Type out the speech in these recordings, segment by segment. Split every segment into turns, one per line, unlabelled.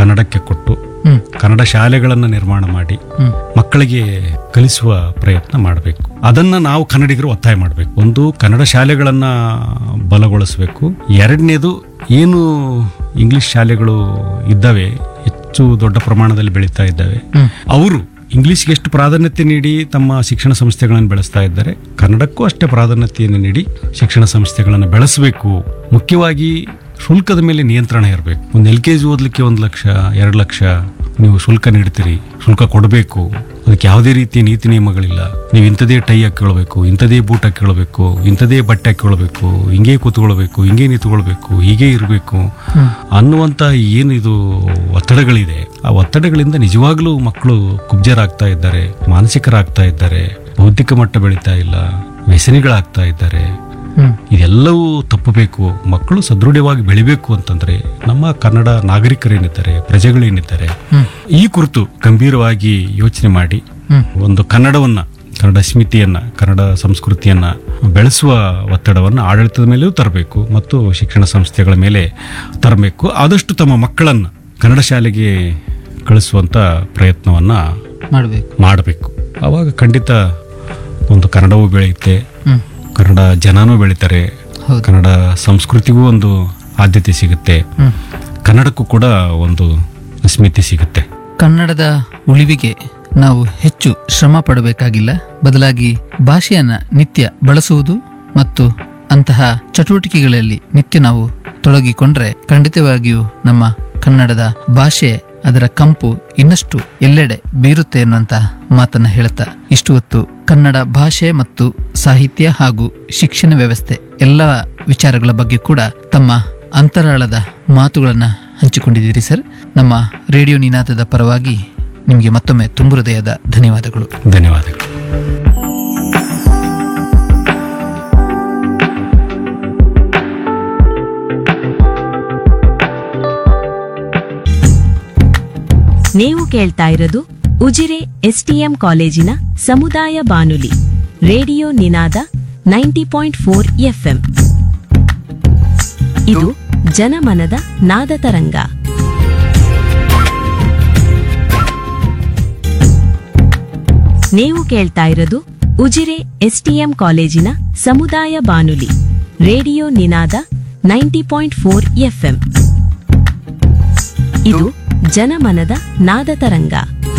ಕನ್ನಡಕ್ಕೆ ಕೊಟ್ಟು
ಹ್ಮ್
ಕನ್ನಡ ಶಾಲೆಗಳನ್ನು ನಿರ್ಮಾಣ ಮಾಡಿ
ಹ್ಮ್
ಮಕ್ಕಳಿಗೆ ಕಲಿಸುವ ಪ್ರಯತ್ನ ಮಾಡಬೇಕು ಅದನ್ನ ನಾವು ಕನ್ನಡಿಗರು ಒತ್ತಾಯ ಮಾಡಬೇಕು ಒಂದು ಕನ್ನಡ ಶಾಲೆಗಳನ್ನ ಬಲಗೊಳಿಸಬೇಕು ಎರಡನೇದು ಏನು ಇಂಗ್ಲಿಷ್ ಶಾಲೆಗಳು ಇದ್ದಾವೆ ಹೆಚ್ಚು ದೊಡ್ಡ ಪ್ರಮಾಣದಲ್ಲಿ ಬೆಳೀತಾ ಇದ್ದಾವೆ
ಹ್ಮ್.
ಅವರು ಇಂಗ್ಲಿಷ್ಗೆ ಎಷ್ಟು ಪ್ರಾಧಾನ್ಯತೆ ನೀಡಿ ತಮ್ಮ ಶಿಕ್ಷಣ ಸಂಸ್ಥೆಗಳನ್ನು ಬೆಳೆಸ್ತಾ ಇದ್ದಾರೆ ಕನ್ನಡಕ್ಕೂ ಅಷ್ಟೇ ಪ್ರಾಧಾನ್ಯತೆಯನ್ನು ನೀಡಿ ಶಿಕ್ಷಣ ಸಂಸ್ಥೆಗಳನ್ನು ಬೆಳೆಸಬೇಕು ಮುಖ್ಯವಾಗಿ ಶುಲ್ಕದ ಮೇಲೆ ನಿಯಂತ್ರಣ ಇರಬೇಕು ಒಂದು ಎಲ್ ಕೆ ಜಿ ಓದಲಿಕ್ಕೆ ಒಂದು ಲಕ್ಷ ಎರಡು ಲಕ್ಷ ನೀವು ಶುಲ್ಕ ನೀಡ್ತೀರಿ ಶುಲ್ಕ ಕೊಡಬೇಕು ಅದಕ್ಕೆ ಯಾವುದೇ ರೀತಿಯ ನೀತಿ ನಿಯಮಗಳಿಲ್ಲ ನೀವು ಇಂಥದೇ ಟೈ ಹಾಕಿಕೊಳ್ಬೇಕು ಇಂಥದೇ ಬೂಟ್ ಹಾಕಿಕೊಳ್ಬೇಕು ಇಂಥದೇ ಬಟ್ಟೆ ಹಾಕಿಕೊಳ್ಬೇಕು ಹಿಂಗೆ ಕೂತ್ಕೊಳ್ಬೇಕು ಹಿಂಗೆ ನಿಂತ್ಕೊಳ್ಬೇಕು ಹೀಗೆ ಇರಬೇಕು ಅನ್ನುವಂಥ ಏನು ಇದು ಒತ್ತಡಗಳಿದೆ ಆ ಒತ್ತಡಗಳಿಂದ ನಿಜವಾಗ್ಲೂ ಮಕ್ಕಳು ಕುಬ್ಜರಾಗ್ತಾ ಇದ್ದಾರೆ ಮಾನಸಿಕರಾಗ್ತಾ ಇದ್ದಾರೆ ಬೌದ್ಧಿಕ ಮಟ್ಟ ಬೆಳೀತಾ ಇಲ್ಲ ವ್ಯಸನಿಗಳಾಗ್ತಾ ಇದ್ದಾರೆ
ಹ್ಮ್
ಇದೆಲ್ಲವೂ ತಪ್ಪಬೇಕು ಮಕ್ಕಳು ಸದೃಢವಾಗಿ ಬೆಳಿಬೇಕು ಅಂತಂದ್ರೆ ನಮ್ಮ ಕನ್ನಡ ನಾಗರಿಕರೇನಿದ್ದಾರೆ ಪ್ರಜೆಗಳೇನಿದ್ದಾರೆ
ಹ್ಮ್
ಈ ಕುರಿತು ಗಂಭೀರವಾಗಿ ಯೋಚನೆ ಮಾಡಿ
ಹ್ಮ್
ಒಂದು ಕನ್ನಡವನ್ನ ಕನ್ನಡ ಸ್ಮಿತಿಯನ್ನ ಕನ್ನಡ ಸಂಸ್ಕೃತಿಯನ್ನ ಬೆಳೆಸುವ ಒತ್ತಡವನ್ನು ಆಡಳಿತದ ಮೇಲೆಯೂ ತರಬೇಕು ಮತ್ತು ಶಿಕ್ಷಣ ಸಂಸ್ಥೆಗಳ ಮೇಲೆ ತರಬೇಕು ಆದಷ್ಟು ತಮ್ಮ ಮಕ್ಕಳನ್ನ ಕನ್ನಡ ಶಾಲೆಗೆ ಕಳಿಸುವಂತ ಪ್ರಯತ್ನವನ್ನ
ಮಾಡಬೇಕು
ಮಾಡಬೇಕು ಆವಾಗ ಖಂಡಿತ ಒಂದು ಕನ್ನಡವೂ ಬೆಳೆಯುತ್ತೆ
ಹ್ಮ್
ಕನ್ನಡ ಜನನೂ ಬೆಳೀತಾರೆ
ಹೌದು.
ಕನ್ನಡ ಸಂಸ್ಕೃತಿಗೂ ಒಂದು ಆದ್ಯತೆ ಸಿಗುತ್ತೆ
ಹ್ಮ್
ಕನ್ನಡಕ್ಕೂ ಕೂಡ ಒಂದು ಸ್ಮಿತಿ ಸಿಗುತ್ತೆ
ಕನ್ನಡದ ಉಳಿವಿಗೆ ನಾವು ಹೆಚ್ಚು ಶ್ರಮ ಪಡಬೇಕಾಗಿಲ್ಲ ಬದಲಾಗಿ ಭಾಷೆಯನ್ನ ನಿತ್ಯ ಬಳಸುವುದು ಮತ್ತು ಅಂತಹ ಚಟುವಟಿಕೆಗಳಲ್ಲಿ ನಿತ್ಯ ನಾವು ತೊಡಗಿಕೊಂಡ್ರೆ ಖಂಡಿತವಾಗಿಯೂ ನಮ್ಮ ಕನ್ನಡದ ಭಾಷೆ ಅದರ ಕಂಪು ಇನ್ನಷ್ಟು ಎಲ್ಲೆಡೆ ಬೀರುತ್ತೆ ಎನ್ನುವಂತ ಮಾತನ್ನ ಹೇಳುತ್ತಾ ಇಷ್ಟು ಹೊತ್ತು ಕನ್ನಡ ಭಾಷೆ ಮತ್ತು ಸಾಹಿತ್ಯ ಹಾಗೂ ಶಿಕ್ಷಣ ವ್ಯವಸ್ಥೆ ಎಲ್ಲ ವಿಚಾರಗಳ ಬಗ್ಗೆ ಕೂಡ ತಮ್ಮ ಅಂತರಾಳದ ಮಾತುಗಳನ್ನ ಹಂಚಿಕೊಂಡಿದ್ದೀರಿ ಸರ್ ನಮ್ಮ ರೇಡಿಯೋ ನಿನಾದದ ಪರವಾಗಿ ನಿಮಗೆ ಮತ್ತೊಮ್ಮೆ ತುಂಬು ಹೃದಯದ ಧನ್ಯವಾದಗಳು
ಧನ್ಯವಾದಗಳು
ನೀವು ಕೇಳ್ತಾ ಇರೋದು ಉಜಿರೆ ಎಸ್ಟಿಎಂ ಕಾಲೇಜಿನ ಸಮುದಾಯ ಬಾನುಲಿ radio Ninada ninety point four FM ಇದು ಜನಮನದ ನಾದ ತರಂಗ ನೀವು ಕೇಳ್ತಾ ಇರೋದು ಉಜಿರೆ ಎಸ್ಟಿಎಂ ಕಾಲೇಜಿನ ಸಮುದಾಯ ಬಾನುಲಿ radio Ninada ninety point four FM ಇದು ಜನಮನದ ನಾದ ತರಂಗ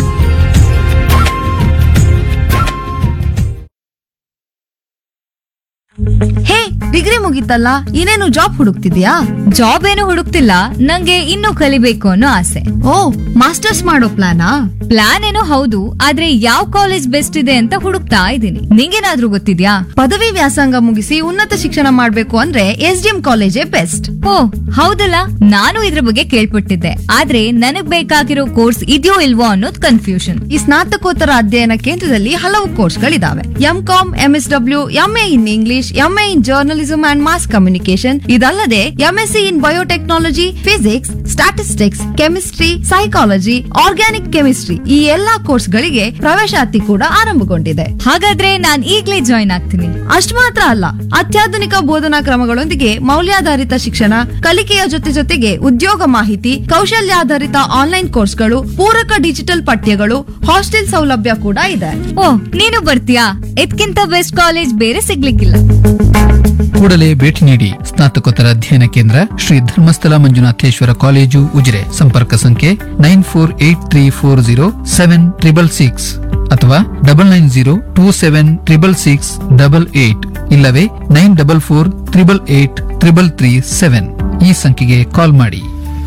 ಹೇ ಡಿಗ್ರಿ ಮುಗೀತಲ್ಲ ಇನ್ನೇನು ಜಾಬ್ ಹುಡುಕ್ತಿದ್ಯಾ
ಜಾಬ್ ಏನು ಹುಡುಕ್ತಿಲ್ಲ ನಂಗೆ ಇನ್ನೂ ಕಲಿಬೇಕು ಅನ್ನೋ ಆಸೆ
ಓ ಮಾಸ್ಟರ್ಸ್ ಮಾಡೋ ಪ್ಲಾನಾ
ಪ್ಲಾನ್ ಏನೋ ಹೌದು ಆದ್ರೆ ಯಾವ ಕಾಲೇಜ್ ಬೆಸ್ಟ್ ಇದೆ ಅಂತ ಹುಡುಕ್ತಾ ಇದ್ದೀನಿ ನಿಂಗೇನಾದ್ರೂ ಗೊತ್ತಿದ್ಯಾ
ಪದವಿ ವ್ಯಾಸಂಗ ಮುಗಿಸಿ ಉನ್ನತ ಶಿಕ್ಷಣ ಮಾಡ್ಬೇಕು ಅಂದ್ರೆ ಎಸ್ ಡಿ ಎಂ ಕಾಲೇಜೇ ಬೆಸ್ಟ್
ಓ ಹೌದಲ್ಲ ನಾನು ಇದ್ರ ಬಗ್ಗೆ ಕೇಳ್ಪಟ್ಟಿದ್ದೆ ಆದ್ರೆ ನನಗ್ ಬೇಕಾಗಿರೋ ಕೋರ್ಸ್ ಇದೆಯೋ ಇಲ್ವೋ ಅನ್ನೋದು ಕನ್ಫ್ಯೂಷನ್
ಈ ಸ್ನಾತಕೋತ್ತರ ಅಧ್ಯಯನ ಕೇಂದ್ರದಲ್ಲಿ ಹಲವು ಕೋರ್ಸ್ಗಳಿದಾವೆ M com M S W MA in English MA in journalism and mass communication ಇದಲ್ಲದೆ MSc in biotechnology physics statistics chemistry psychology organic chemistry ಈ ಎಲ್ಲಾ ಕೋರ್ಸ್ಗಳಿಗೆ ಪ್ರವೇಶಾತಿ ಕೂಡ ಆರಂಭಗೊಂಡಿದೆ
ಹಾಗಾದ್ರೆ ನಾನ್ ಈಗ್ಲೇ ಜಾಯ್ನ್ ಆಗ್ತೀನಿ
ಅಷ್ಟು ಮಾತ್ರ ಅಲ್ಲ ಅತ್ಯಾಧುನಿಕ ಬೋಧನಾ ಕ್ರಮಗಳೊಂದಿಗೆ ಮೌಲ್ಯಾಧಾರಿತ ಶಿಕ್ಷಣ ಕಲಿಕೆಯ ಜೊತೆ ಜೊತೆಗೆ ಉದ್ಯೋಗ ಮಾಹಿತಿ ಕೌಶಲ್ಯಾಧಾರಿತ ಆನ್ಲೈನ್ ಕೋರ್ಸ್ಗಳು ಪೂರಕ ಡಿಜಿಟಲ್ ಪಠ್ಯಗಳು ಹಾಸ್ಟೆಲ್ ಸೌಲಭ್ಯ ಕೂಡ ಇದೆ
ಓ ನೀನು ಬರ್ತೀಯಾ ಇದ್ಕಿಂತ ಬೆಸ್ಟ್ ಕಾಲೇಜ್ ಬೇರೆ ಸಿಗ್ಲಿಕ್ಕಿಲ್ಲ
ಕೂಡಲೇ ಭೇಟಿ ನೀಡಿ ಸ್ನಾತಕೋತ್ತರ ಅಧ್ಯಯನ ಕೇಂದ್ರ ಶ್ರೀ ಧರ್ಮಸ್ಥಳ ಮಂಜುನಾಥೇಶ್ವರ ಕಾಲೇಜು ಉಜಿರೆ ಸಂಪರ್ಕ ಸಂಖ್ಯೆ nine four eight three four zero seven triple six ಅಥವಾ double nine zero two seven triple six double eight ಇಲ್ಲವೇ nine double four triple eight triple three seven ಈ ಸಂಖ್ಯೆಗೆ ಕಾಲ್ ಮಾಡಿ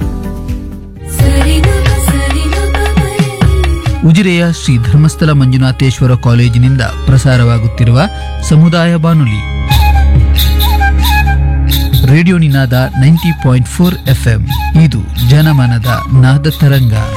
ಉಜಿರೆಯ ಶ್ರೀ ಧರ್ಮಸ್ಥಳ ಮಂಜುನಾಥೇಶ್ವರ ಕಾಲೇಜಿನಿಂದ ಪ್ರಸಾರವಾಗುತ್ತಿರುವ ಸಮುದಾಯ ಬಾನುಲಿ radio Ninada ninety point four FM ಇದು ಜನಮನದ ನಾದ ತರಂಗ